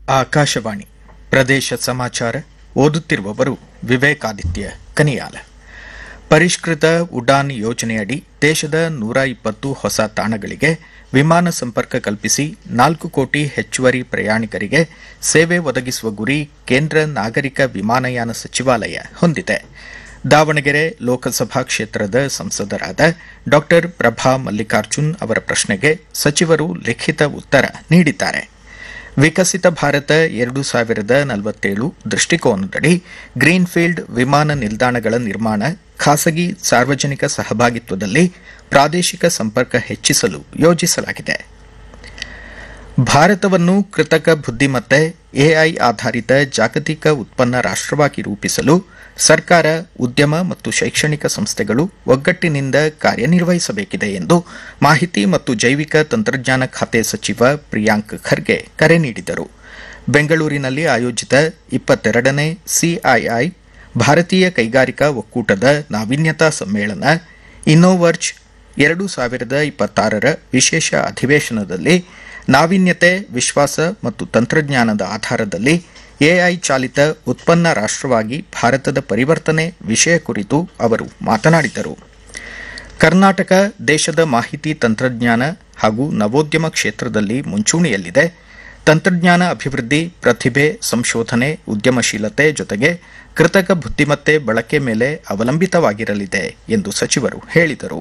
ಆಕಾಶವಾಣಿ ಪ್ರದೇಶ ಸಮಾಚಾರ ಓದುತ್ತಿರುವವರು ವಿವೇಕಾದಿತ್ಯ ಕನಿಯಾಲ ಪರಿಷ್ಕೃತ ಉಡಾನ್ ಯೋಜನೆಯಡಿ ದೇಶದ ನೂರ ಇಪ್ಪತ್ತು ಹೊಸ ತಾಣಗಳಿಗೆ ವಿಮಾನ ಸಂಪರ್ಕ ಕಲ್ಪಿಸಿ ನಾಲ್ಕು ಕೋಟಿ ಹೆಚ್ಚುವರಿ ಪ್ರಯಾಣಿಕರಿಗೆ ಸೇವೆ ಒದಗಿಸುವ ಗುರಿ ಕೇಂದ್ರ ನಾಗರಿಕ ವಿಮಾನಯಾನ ಸಚಿವಾಲಯ ಹೊಂದಿದೆ ದಾವಣಗೆರೆ ಲೋಕಸಭಾ ಕ್ಷೇತ್ರದ ಸಂಸದರಾದ ಡಾ ಪ್ರಭಾ ಮಲ್ಲಿಕಾರ್ಜುನ್ ಅವರ ಪ್ರಶ್ನೆಗೆ ಸಚಿವರು ಲಿಖಿತ ಉತ್ತರ ನೀಡಿದ್ದಾರೆ ವಿಕಸಿತ ಭಾರತ ಎರಡು ಸಾವಿರದ ನಲವತ್ತೇಳು ದೃಷ್ಟಿಕೋನದಡಿ ಗ್ರೀನ್ಫೀಲ್ಡ್ ವಿಮಾನ ನಿಲ್ದಾಣಗಳ ನಿರ್ಮಾಣ ಖಾಸಗಿ ಸಾರ್ವಜನಿಕ ಸಹಭಾಗಿತ್ವದಲ್ಲಿ ಪ್ರಾದೇಶಿಕ ಸಂಪರ್ಕ ಹೆಚ್ಚಿಸಲು ಯೋಜಿಸಲಾಗಿದೆ ಭಾರತವನ್ನು ಕೃತಕ ಬುದ್ದಿಮತ್ತೆ ಎಐ ಆಧಾರಿತ ಜಾಗತಿಕ ಉತ್ಪನ್ನ ರಾಷ್ಟವಾಗಿ ರೂಪಿಸಲು ಸರ್ಕಾರ ಉದ್ಯಮ ಮತ್ತು ಶೈಕ್ಷಣಿಕ ಸಂಸ್ಥೆಗಳು ಒಗ್ಗಟ್ಟಿನಿಂದ ಕಾರ್ಯನಿರ್ವಹಿಸಬೇಕಿದೆ ಎಂದು ಮಾಹಿತಿ ಮತ್ತು ಜೈವಿಕ ತಂತ್ರಜ್ಞಾನ ಖಾತೆ ಸಚಿವ ಪ್ರಿಯಾಂಕ್ ಖರ್ಗೆ ಕರೆ ನೀಡಿದರು ಬೆಂಗಳೂರಿನಲ್ಲಿ ಆಯೋಜಿತ ಇಪ್ಪತ್ತೆರಡನೇ ಸಿಐಐ ಭಾರತೀಯ ಕೈಗಾರಿಕಾ ಒಕ್ಕೂಟದ ನಾವೀನ್ಯತಾ ಸಮ್ಮೇಳನ ಇನ್ನೋವರ್ಜ್ ಎರಡು ಸಾವಿರದ ಇಪ್ಪತ್ತಾರರ ವಿಶೇಷ ಅಧಿವೇಶನದಲ್ಲಿ ನಾವೀನ್ಯತೆ ವಿಶ್ವಾಸ ಮತ್ತು ತಂತ್ರಜ್ಞಾನದ ಆಧಾರದಲ್ಲಿ ಎಐ ಚಾಲಿತ ಉತ್ಪನ್ನ ರಾಷ್ಟವಾಗಿ ಭಾರತದ ಪರಿವರ್ತನೆ ವಿಷಯ ಕುರಿತು ಅವರು ಮಾತನಾಡಿದರು ಕರ್ನಾಟಕ ದೇಶದ ಮಾಹಿತಿ ತಂತ್ರಜ್ಞಾನ ಹಾಗೂ ನವೋದ್ಯಮ ಕ್ಷೇತ್ರದಲ್ಲಿ ಮುಂಚೂಣಿಯಲ್ಲಿದೆ ತಂತ್ರಜ್ಞಾನ ಅಭಿವೃದ್ಧಿ ಪ್ರತಿಭೆ ಸಂಶೋಧನೆ ಉದ್ಯಮಶೀಲತೆ ಜೊತೆಗೆ ಕೃತಕ ಬುದ್ದಿಮತ್ತೆ ಬಳಕೆ ಮೇಲೆ ಅವಲಂಬಿತವಾಗಿರಲಿದೆ ಎಂದು ಸಚಿವರು ಹೇಳಿದರು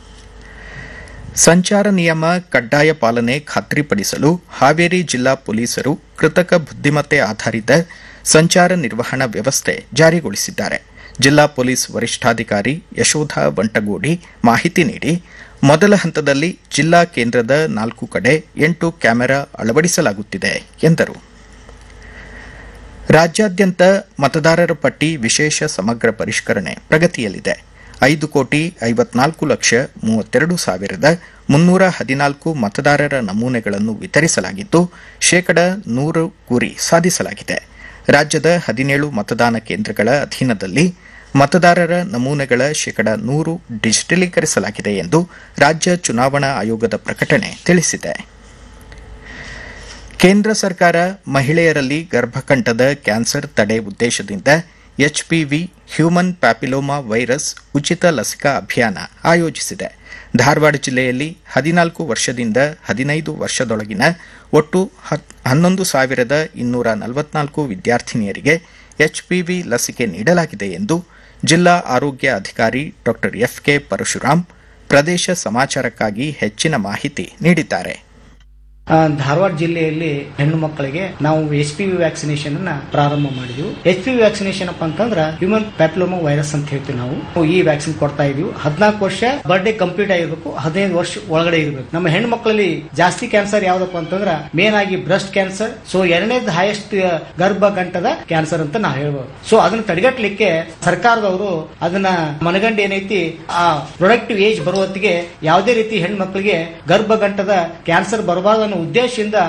ಸಂಚಾರ ನಿಯಮ ಕಡ್ಡಾಯ ಪಾಲನೆ ಖಾತ್ರಿಪಡಿಸಲು ಹಾವೇರಿ ಜಿಲ್ಲಾ ಪೊಲೀಸರು ಕೃತಕ ಬುದ್ದಿಮತ್ತೆ ಆಧಾರಿತ ಸಂಚಾರ ನಿರ್ವಹಣಾ ವ್ಯವಸ್ಥೆ ಜಾರಿಗೊಳಿಸಿದ್ದಾರೆ ಜಿಲ್ಲಾ ಪೊಲೀಸ್ ವರಿಷ್ಠಾಧಿಕಾರಿ ಯಶೋಧ ಬಂಟಗೋಡಿ ಮಾಹಿತಿ ನೀಡಿ ಮೊದಲ ಹಂತದಲ್ಲಿ ಜಿಲ್ಲಾ ಕೇಂದ್ರದ ನಾಲ್ಕು ಕಡೆ ಎಂಟು ಕ್ಯಾಮೆರಾ ಅಳವಡಿಸಲಾಗುತ್ತಿದೆ ಎಂದರು ರಾಜ್ಯಾದ್ಯಂತ ಮತದಾರರ ಪಟ್ಟಿ ವಿಶೇಷ ಸಮಗ್ರ ಪರಿಷ್ಕರಣೆ ಪ್ರಗತಿಯಲ್ಲಿದೆ ಐದು ಕೋಟಿ ಐವತ್ನಾಲ್ಕು ಲಕ್ಷ ಮೂವತ್ತೆರಡು ಸಾವಿರದ ಮುನ್ನೂರ ಹದಿನಾಲ್ಕು ಮತದಾರರ ನಮೂನೆಗಳನ್ನು ವಿತರಿಸಲಾಗಿದ್ದು ಶೇಕಡ ನೂರು ಗುರಿ ಸಾಧಿಸಲಾಗಿದೆ ರಾಜ್ಯದ ಹದಿನೇಳು ಮತದಾನ ಕೇಂದ್ರಗಳ ಅಧೀನದಲ್ಲಿ ಮತದಾರರ ನಮೂನೆಗಳ ಶೇಕಡ ನೂರು ಡಿಜಿಟಲೀಕರಿಸಲಾಗಿದೆ ಎಂದು ರಾಜ್ಯ ಚುನಾವಣಾ ಆಯೋಗದ ಪ್ರಕಟಣೆ ತಿಳಿಸಿದೆ ಕೇಂದ್ರ ಸರ್ಕಾರ ಮಹಿಳೆಯರಲ್ಲಿ ಗರ್ಭಕಂಠದ ಕ್ಯಾನ್ಸರ್ ತಡೆ ಉದ್ದೇಶದಿಂದ ಎಚ್ಪಿವಿ ಹ್ಯೂಮನ್ ಪ್ಯಾಪಿಲೋಮಾ ವೈರಸ್ ಉಚಿತ ಲಸಿಕಾ ಅಭಿಯಾನ ಆಯೋಜಿಸಿದೆ ಧಾರವಾಡ ಜಿಲ್ಲೆಯಲ್ಲಿ ಹದಿನಾಲ್ಕು ವರ್ಷದಿಂದ ಹದಿನೈದು ವರ್ಷದೊಳಗಿನ ಒಟ್ಟು ಹನ್ನೊಂದು ಸಾವಿರದ ಇನ್ನೂರ ನಲವತ್ನಾಲ್ಕು ವಿದ್ಯಾರ್ಥಿನಿಯರಿಗೆ ಎಚ್ಪಿವಿ ಲಸಿಕೆ ನೀಡಲಾಗಿದೆ ಎಂದು ಜಿಲ್ಲಾ ಆರೋಗ್ಯ ಅಧಿಕಾರಿ ಡಾ ಎಫ್ಕೆ ಪರಶುರಾಮ್ ಪ್ರದೇಶ ಸಮಾಚಾರಕ್ಕಾಗಿ ಹೆಚ್ಚಿನ ಮಾಹಿತಿ ನೀಡಿದ್ದಾರೆ ಆ, ಧಾರವಾಡ ಜಿಲ್ಲೆಯಲ್ಲಿ ಹೆಣ್ಣು ಮಕ್ಕಳಿಗೆ ನಾವು ಎಚ್ ಪಿ ವಿ ವ್ಯಾಕ್ಸಿನೇಷನ್ ಅನ್ನ ಪ್ರಾರಂಭ ಮಾಡಿದ್ವಿ ಎಚ್ ಪಿ ವಿ ವ್ಯಾಕ್ಸಿನೇಷನ್ ಅಪ್ಪ ಅಂತಂದ್ರ ಹ್ಯೂಮನ್ ಪ್ಯಾಪ್ಲೋಮಾ ವೈರಸ್ ಅಂತ ಹೇಳ್ತೀವಿ ನಾವು ಈ ವ್ಯಾಕ್ಸಿನ್ ಕೊಡ್ತಾ ಇದೀವಿ ಹದಿನಾಲ್ಕು ವರ್ಷ ಬರ್ಡೇ ಕಂಪ್ಲೀಟ್ ಆಗಿರ್ಬೇಕು ಹದಿನೈದು ವರ್ಷ ಒಳಗಡೆ ಇರಬೇಕು ನಮ್ಮ ಹೆಣ್ಣು ಮಕ್ಕಳಲ್ಲಿ ಜಾಸ್ತಿ ಕ್ಯಾನ್ಸರ್ ಯಾವ್ದಪ್ಪ ಅಂತಂದ್ರ ಮೇನ್ ಆಗಿ ಬ್ರೆಸ್ಟ್ ಕ್ಯಾನ್ಸರ್ ಸೊ ಎರಡನೇದು ಹೈಯೆಸ್ಟ್ ಗರ್ಭಗಂಟದ ಕ್ಯಾನ್ಸರ್ ಅಂತ ನಾವು ಹೇಳ್ಬೋದು ಸೊ ಅದನ್ನ ತಡೆಗಟ್ಟಲಿಕ್ಕೆ ಸರ್ಕಾರದವರು ಅದನ್ನ ಮನಗಂಡು ಏನೈತಿ ಆ ಪ್ರೊಡಕ್ಟಿವ್ ಏಜ್ ಬರುವತ್ತಿಗೆ ಯಾವುದೇ ರೀತಿ ಹೆಣ್ಣು ಮಕ್ಕಳಿಗೆ ಗರ್ಭಗಂಟದ ಕ್ಯಾನ್ಸರ್ ಬರಬಾರ್ದು ಅನ್ನೋ ಉದ್ದೇಶದಿಂದ